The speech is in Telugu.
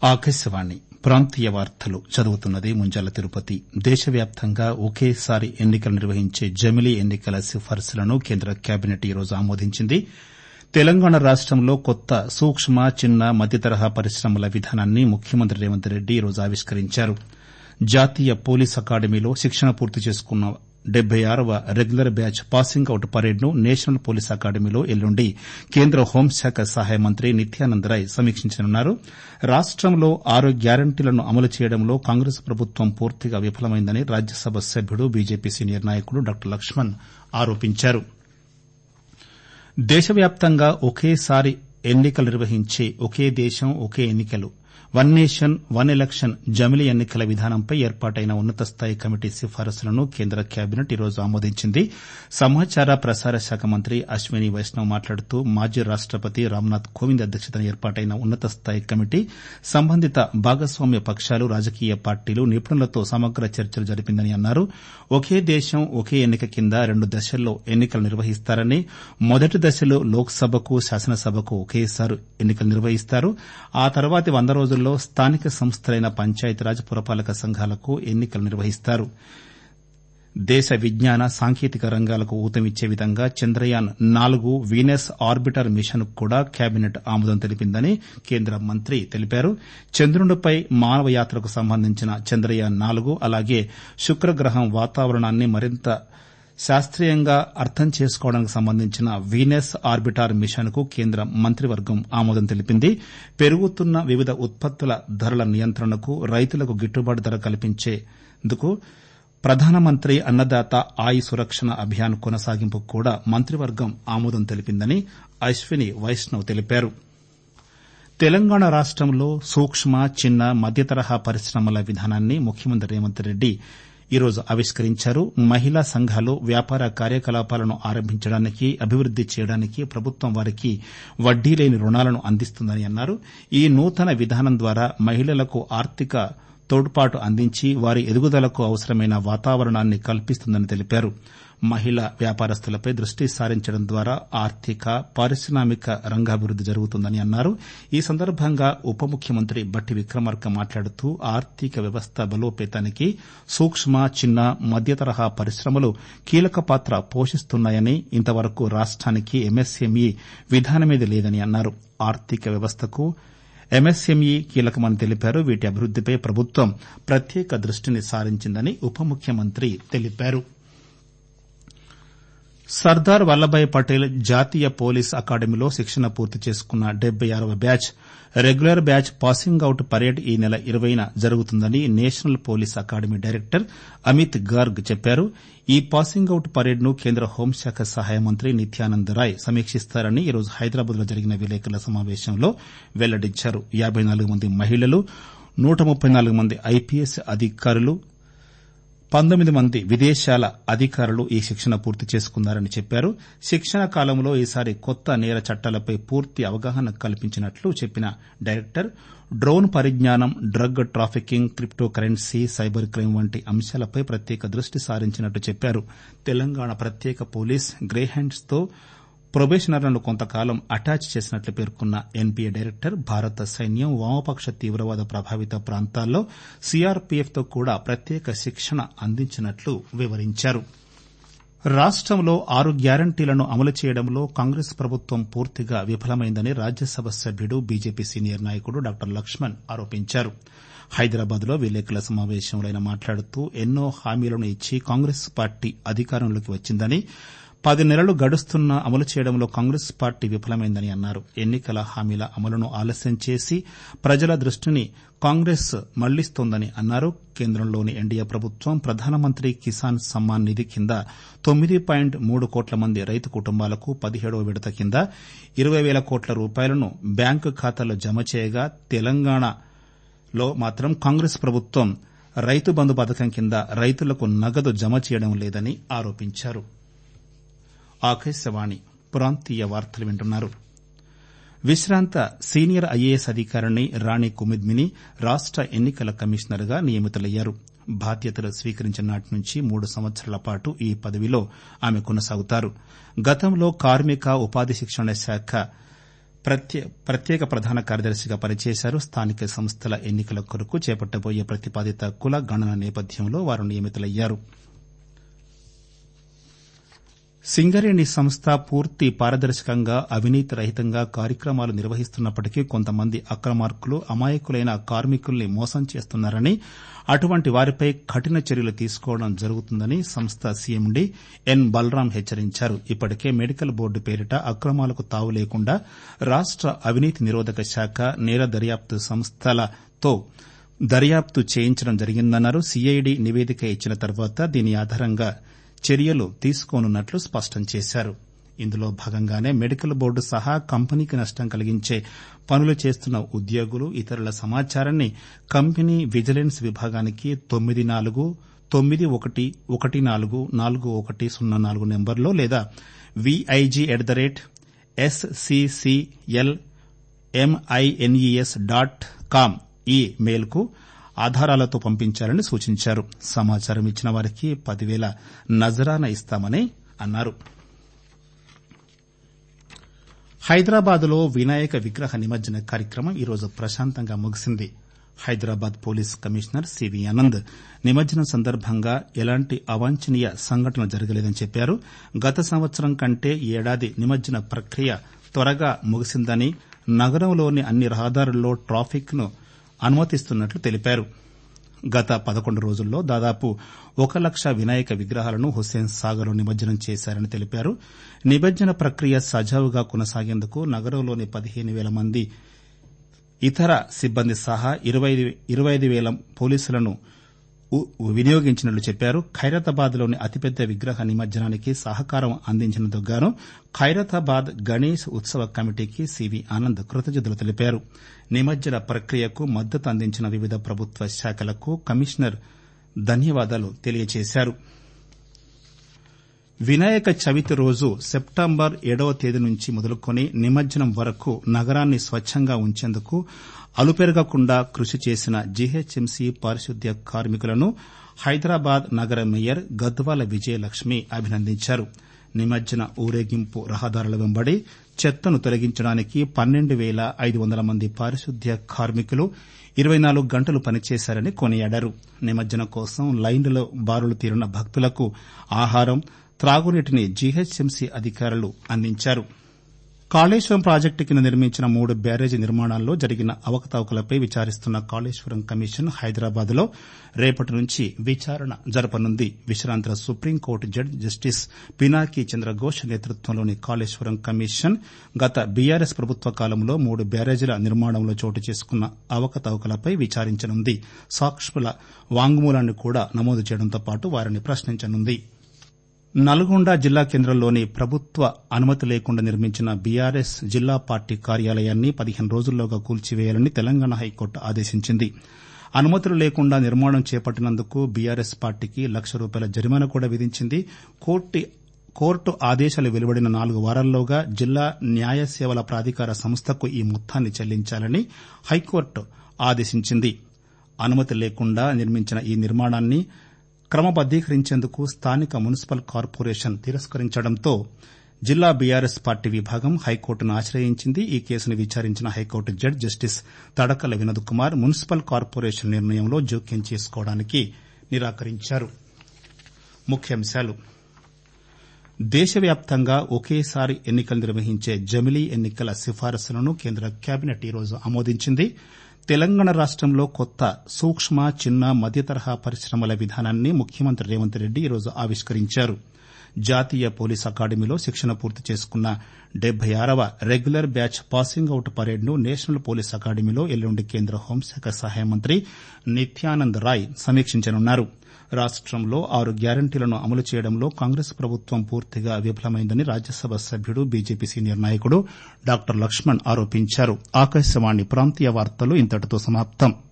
ఆకాశవాణి ప్రాంతీయ వార్తలు చదువుతున్నది ముంజాల తిరుపతి దేశవ్యాప్తంగా ఒకేసారి ఎన్నికలు నిర్వహించే జమిలీ ఎన్నికల సిఫార్సులను కేంద్ర కేబినెట్ ఈరోజు ఆమోదించింది తెలంగాణ రాష్టంలో కొత్త సూక్ష్మ చిన్న మధ్యతరహా పరిశ్రమల విధానాన్ని ముఖ్యమంత్రి రేవంత్ రెడ్డి ఈరోజు ఆవిష్కరించారు జాతీయ పోలీస్ అకాడమీలో శిక్షణ పూర్తి చేసుకున్న డెబ్బై ఆరవ రెగ్యులర్ బ్యాచ్ పాసింగ్ అవుట్ పరేడ్ను నేషనల్ పోలీస్ అకాడమీలో ఎల్లుండి కేంద్ర హోంశాఖ సహాయ మంత్రి నిత్యానంద్ రాయ్ సమీక్షించనున్నారు రాష్టంలో ఆరు గ్యారంటీలను అమలు చేయడంలో కాంగ్రెస్ ప్రభుత్వం పూర్తిగా విఫలమైందని రాజ్యసభ సభ్యుడు బీజేపీ సీనియర్ నాయకుడు డాక్టర్ లక్ష్మణ్ ఆరోపించారు దేశవ్యాప్తంగా ఒకేసారి ఎన్నికలు నిర్వహించే ఒకే దేశం ఒకే ఎన్నికలు వన్ నేషన్ వన్ ఎలక్షన్ జమిలీ ఎన్నికల విధానంపై ఏర్పాటైన ఉన్నతస్థాయి కమిటీ సిఫారసులను కేంద్ర కేబినెట్ ఈరోజు ఆమోదించింది సమాచార ప్రసార శాఖ మంత్రి అశ్విని వైష్ణవ్ మాట్లాడుతూ మాజీ రాష్టపతి రామ్నాథ్ కోవింద్ అధ్యక్షతన ఏర్పాటైన ఉన్నతస్థాయి కమిటీ సంబంధిత భాగస్వామ్య పక్షాలు రాజకీయ పార్టీలు నిపుణులతో సమగ్ర చర్చలు జరిపిందని అన్నారు ఒకే దేశం ఒకే ఎన్నిక కింద రెండు దశల్లో ఎన్నికలు నిర్వహిస్తారని మొదటి దశలో లోక్సభకు శాసనసభకు ఒకేసారి ఎన్నికలు నిర్వహిస్తారు ఆ తర్వాతి వంద రోజుల్లో స్థానిక సంస్థలైన పంచాయతీరాజ్ పురపాలక సంఘాలకు ఎన్నికలు నిర్వహిస్తారు దేశ విజ్ఞాన సాంకేతిక రంగాలకు ఊతమిచ్చే విధంగా చంద్రయాన్ నాలుగు వీనస్ ఆర్బిటర్ మిషన్ కు కూడా కేబినెట్ ఆమోదం తెలిపిందని కేంద్ర మంత్రి తెలిపారు చంద్రునిపై మానవ యాత్రకు సంబంధించిన చంద్రయాన్ నాలుగు అలాగే శుక్రగ్రహం వాతావరణాన్ని మరింత శాస్త్రీయంగా అర్థం చేసుకోవడానికి సంబంధించిన వీనస్ ఆర్బిటార్ మిషన్ కు కేంద్ర మంత్రివర్గం ఆమోదం తెలిపింది పెరుగుతున్న వివిధ ఉత్పత్తుల ధరల నియంత్రణకు రైతులకు గిట్టుబాటు ధర కల్పించేందుకు ప్రధానమంత్రి అన్నదాత ఆయ్ సురక్షణ అభియాన్ కొనసాగింపుకు కూడా మంత్రివర్గం ఆమోదం తెలిపిందని అశ్విని వైష్ణవ్ తెలిపారు తెలంగాణ రాష్టంలో సూక్ష్మ చిన్న మధ్యతరహా పరిశ్రమల విధానాన్ని ముఖ్యమంత్రి రేవంత్ రెడ్డి ఈరోజు ఆవిష్కరించారు మహిళా సంఘాలు వ్యాపార కార్యకలాపాలను ఆరంభించడానికి అభివృద్ది చేయడానికి ప్రభుత్వం వారికి వడ్డీ లేని రుణాలను అందిస్తుందని అన్నారు ఈ నూతన విధానం ద్వారా మహిళలకు ఆర్థిక తోడ్పాటు అందించి వారి ఎదుగుదలకు అవసరమైన వాతావరణాన్ని కల్పిస్తుందని తెలిపారు మహిళా వ్యాపారస్తులపై దృష్టి సారించడం ద్వారా ఆర్థిక పారిశ్రామిక రంగాభివృద్ది జరుగుతుందని అన్నారు ఈ సందర్భంగా ఉప ముఖ్యమంత్రి బట్టి విక్రమార్క మాట్లాడుతూ ఆర్థిక వ్యవస్థ బలోపేతానికి సూక్ష్మ చిన్న మధ్యతరహా పరిశ్రమలు కీలక పాత్ర పోషిస్తున్నాయని ఇంతవరకు రాష్ట్రానికి ఎంఎస్ఎంఈ విధానమేది లేదని అన్నారు ఆర్థిక వ్యవస్థకు ఎంఎస్ఎంఈ కీలకమని తెలిపారు వీటి అభివృద్దిపై ప్రభుత్వం ప్రత్యేక దృష్టిని సారించిందని ఉప ముఖ్యమంత్రి తెలిపారు సర్దార్ వల్లభాయ్ పటేల్ జాతీయ పోలీస్ అకాడమీలో శిక్షణ పూర్తి చేసుకున్న డెబ్బై ఆరవ batch regular batch passing out parade ఈ నెల ఇరవైన జరుగుతుందని national police academy director Amit Garg చెప్పారు ఈ పాసింగ్ అవుట్ పరేడ్ ను కేంద్ర హోంశాఖ సహాయ మంత్రి నిత్యానంద్ రాయ్ సమీక్షిస్తారని ఈరోజు హైదరాబాద్ లో జరిగిన విలేకరుల సమావేశంలో వెల్లడించారు యాబై నాలుగు మంది మహిళలు నూట ముప్పై నాలుగు మంది ఐపీఎస్ అధికారులు పంతొమ్మిది మంది విదేశాల అధికారులు ఈ శిక్షణ పూర్తి చేసుకున్నారని చెప్పారు శిక్షణ కాలంలో ఈసారి కొత్త నేర చట్టాలపై పూర్తి అవగాహన కల్పించినట్లు చెప్పిన డైరెక్టర్ డ్రోన్ పరిజ్ఞానం drug trafficking crypto currency cyber crime వంటి అంశాలపై ప్రత్యేక దృష్టి సారించినట్లు చెప్పారు తెలంగాణ ప్రత్యేక పోలీస్ గ్రేహ్యాండ్స్ తో ప్రొబేషనర్లను కొంతకాలం అటాచ్ చేసినట్లు పేర్కొన్న ఎన్పీఏ డైరెక్టర్ భారత సైన్యం వామపక్ష తీవ్రవాద ప్రభావిత ప్రాంతాల్లో సీఆర్పీఎఫ్ తో కూడా ప్రత్యేక శిక్షణ అందించినట్లు వివరించారు రాష్టంలో ఆరు గ్యారంటీలను అమలు చేయడంలో కాంగ్రెస్ ప్రభుత్వం పూర్తిగా విఫలమైందని రాజ్యసభ సభ్యుడు బీజేపీ సీనియర్ నాయకుడు డాక్టర్ లక్ష్మణ్ ఆరోపించారు హైదరాబాద్ లో విలేకరుల సమావేశంలో ఆయన మాట్లాడుతూ ఎన్నో హామీలను ఇచ్చి కాంగ్రెస్ పార్టీ అధికారంలోకి వచ్చిందని పది నెలలు గడుస్తున్నా అమలు చేయడంలో కాంగ్రెస్ పార్టీ విఫలమైందని అన్నారు ఎన్నికల హామీల అమలును ఆలస్యం చేసి ప్రజల దృష్టిని కాంగ్రెస్ మళ్లిస్తోందని అన్నారు కేంద్రంలోని ఎన్డీఏ ప్రభుత్వం ప్రధానమంత్రి కిసాన్ సమ్మాన్ నిధి కింద తొమ్మిది పాయింట్ మూడు కోట్ల మంది రైతు కుటుంబాలకు పదిహేడవ విడత కింద ఇరవై వేల కోట్ల రూపాయలను బ్యాంకు ఖాతాల్లో జమ చేయగా తెలంగాణలో మాత్రం కాంగ్రెస్ ప్రభుత్వం రైతు బంధు పథకం కింద రైతులకు నగదు జమ చేయడం లేదని ఆరోపించారు ఆకాశవాణి ప్రాంతీయ వార్తలు వింటున్నారు విశ్రాంత సీనియర్ ఐఏఎస్ అధికారిణి రాణి కుమిద్మిని రాష్ట ఎన్నికల కమిషనర్ గా నియమితులయ్యారు బాధ్యతలు స్వీకరించిన నాటి నుంచి మూడు సంవత్సరాల పాటు ఈ పదవిలో ఆమె కొనసాగుతారు గతంలో కార్మిక ఉపాధి శిక్షణ శాఖ ప్రత్యేక ప్రధాన కార్యదర్శిగా పనిచేశారు స్థానిక సంస్థల ఎన్నికల కొరకు చేపట్టబోయే ప్రతిపాదిత కుల గణన నేపథ్యంలో వారు నియమితులయ్యారు సింగరేణి సంస్థ పూర్తి పారదర్శకంగా అవినీతి రహితంగా కార్యక్రమాలు నిర్వహిస్తున్నప్పటికీ కొంతమంది అక్రమార్కులు అమాయకులైన కార్మికుల్ని మోసం చేస్తున్నారని అటువంటి వారిపై కఠిన చర్యలు తీసుకోవడం జరుగుతుందని సంస్థ సీఎండీ ఎన్ బలరాం హెచ్చరించారు ఇప్పటికే మెడికల్ బోర్డు పేరిట అక్రమాలకు తావు లేకుండా రాష్ట అవినీతి నిరోధక శాఖ నేర దర్యాప్తు సంస్థలతో దర్యాప్తు చేయించడం జరిగిందన్నారు సీఐడీ నివేదిక ఇచ్చిన తర్వాత దీని ఆధారంగా చర్యలు తీసుకోనున్నట్లు స్పష్టం చేశారు ఇందులో భాగంగానే మెడికల్ బోర్డు సహా కంపెనీకి నష్టం కలిగించే పనులు చేస్తున్న ఉద్యోగులు ఇతరుల సమాచారాన్ని కంపెనీ విజిలెన్స్ విభాగానికి తొమ్మిది నాలుగు తొమ్మిది ఒకటి ఒకటి నాలుగు నాలుగు ఒకటి సున్నా నాలుగు నెంబర్లో లేదా VIG at the rate SCCL mines dot com ఈ మెయిల్కు ఆధారాలతో పంపించాలని సూచించారు సమాచారం ఇచ్చిన వారికి పదివేల నజరానా ఇస్తామని అన్నారు హైదరాబాద్లో వినాయక విగ్రహ నిమజ్జన కార్యక్రమం ఈరోజు ప్రశాంతంగా ముగిసింది Hyderabad police commissioner CV Anand నిమజ్జనం సందర్భంగా ఎలాంటి అవాంఛనీయ సంఘటనలు జరగలేదని చెప్పారు గత సంవత్సరం కంటే ఈ ఏడాది నిమజ్జన ప్రక్రియ త్వరగా ముగిసిందని నగరంలోని అన్ని రహదారుల్లో ట్రాఫిక్ ను అనుమతిస్తున్నట్లు తెలిపారు గత పదకొండు రోజుల్లో దాదాపు ఒక లక్ష వినాయక విగ్రహాలను హుస్సేన్ సాగర్లో నిమజ్జనం చేశారని తెలిపారు నిమజ్జన ప్రక్రియ సజావుగా కొనసాగేందుకు నగరంలోని పదిహేను వేల మంది ఇతర సిబ్బంది సహా ఇరవై ఐదు వేల పోలీసులను వినియోగించినట్లు చెప్పారు ఖైరతాబాద్లోని అతిపెద్ద విగ్రహ నిమజ్జనానికి సహకారం అందించినందుకు గాను ఖైరతాబాద్ గణేష్ ఉత్సవ కమిటీకి సివి ఆనంద్ కృతజ్ఞతలు తెలిపారు నిమజ్జన ప్రక్రియకు మద్దతు అందించిన వివిధ ప్రభుత్వ శాఖలకు కమిషనర్ ధన్యవాదాలు తెలియజేశారు వినాయక చవితి రోజు సెప్టెంబర్ ఏడవ తేదీ నుంచి మొదలుకొని నిమజ్జనం వరకు నగరాన్ని స్వచ్చంగా ఉంచేందుకు అలుపెరగకుండా కృషి చేసిన జీహెచ్ఎంసీ పారిశుద్ధ్య కార్మికులను హైదరాబాద్ నగర మేయర్ గద్వాల విజయలక్ష్మి అభినందించారు నిమజ్జన ఊరేగింపు రహదారుల వెంబడి చెత్తను తొలగించడానికి పన్నెండు వేల ఐదు వందల మంది పారిశుద్ధ్య కార్మికులు ఇరవై నాలుగు గంటలు పనిచేశారని కొనియాడారు నిమజ్జనం కోసం లైన్లలో బారులు తీరిన భక్తులకు ఆహారం త్రాగునీటిని జీహెచ్ఎంసీ అధికారులు అందించారు కాళేశ్వరం ప్రాజెక్టు కింద నిర్మించిన మూడు బ్యారేజీ నిర్మాణాల్లో జరిగిన అవకతవకలపై విచారిస్తున్న కాళేశ్వరం కమిషన్ హైదరాబాద్ లో రేపటి నుంచి విచారణ జరపనుంది విశ్రాంత supreme court judge justice Pinaki Chandra Ghosh నేతృత్వంలోని కాళేశ్వరం కమిషన్ గత బీఆర్ఎస్ ప్రభుత్వ కాలంలో మూడు బ్యారేజీల నిర్మాణంలో చోటు చేసుకున్న అవకతవకలపై విచారించనుంది సాక్షుల వాంగ్మూలాన్ని కూడా నమోదు చేయడంతో పాటు వారిని ప్రశ్నించనుంది నల్గొండ జిల్లా కేంద్రంలోని ప్రభుత్వ అనుమతి లేకుండా నిర్మించిన బీఆర్ఎస్ జిల్లా పార్టీ కార్యాలయాన్ని పదిహేను రోజుల్లోగా కూల్చివేయాలని తెలంగాణ హైకోర్టు ఆదేశించింది అనుమతులు లేకుండా నిర్మాణం చేపట్టినందుకు బీఆర్ఎస్ పార్టీకి లక్ష రూపాయల జరిమానా కూడా విధించింది కోర్టు ఆదేశాలు వెలువడిన నాలుగు వారాల్లోగా జిల్లా న్యాయ సేవల ప్రాధికార సంస్థకు ఈ మొత్తాన్ని చెల్లించాలని హైకోర్టు ఆదేశించింది అనుమతి లేకుండా నిర్మించిన ఈ నిర్మాణాన్ని క్రమబద్దీకరించేందుకు స్థానిక మున్సిపల్ కార్పొరేషన్ తిరస్కరించడంతో జిల్లా బీఆర్ఎస్ పార్టీ విభాగం హైకోర్టును ఆశ్రయించింది ఈ కేసును విచారించిన high court judge justice Thadakala Vinod Kumar municipal corporation నిర్ణయంలో జోక్యం చేసుకోవడానికి నిరాకరించారు ముఖ్యాంశాలు దేశవ్యాప్తంగా ఒకేసారి ఎన్నికలు నిర్వహించే జమిలీ ఎన్నికల సిఫారసులను కేంద్ర కేబినెట్ ఈరోజు ఆమోదించింది తెలంగాణ రాష్టంలో కొత్త సూక్ష్మ చిన్న మధ్యతరహా పరిశ్రమల విధానాన్ని ముఖ్యమంత్రి రేవంత్ రెడ్డి ఈరోజు ఆవిష్కరించారు జాతీయ పోలీస్ అకాడమీలో శిక్షణ పూర్తి చేసుకున్న డెబ్బై ఆరవ రెగ్యులర్ బ్యాచ్ పాసింగ్ అవుట్ పరేడ్ను నేషనల్ పోలీస్ అకాడమీలో ఎల్లుండి కేంద్ర హోంశాఖ సహాయ మంత్రి నిత్యానంద్ రాయ్ సమీక్షించనున్నారు రాష్టంలో ఆరు గ్యారంటీలను అమలు చేయడంలో కాంగ్రెస్ ప్రభుత్వం పూర్తిగా విఫలమైందని రాజ్యసభ సభ్యుడు బీజేపీ సీనియర్ నాయకుడు డాక్టర్ లక్ష్మణ్ ఆరోపించారు ఆకాశవాణి ప్రాంతీయ వార్తలు ఇంతటితో సమాప్తం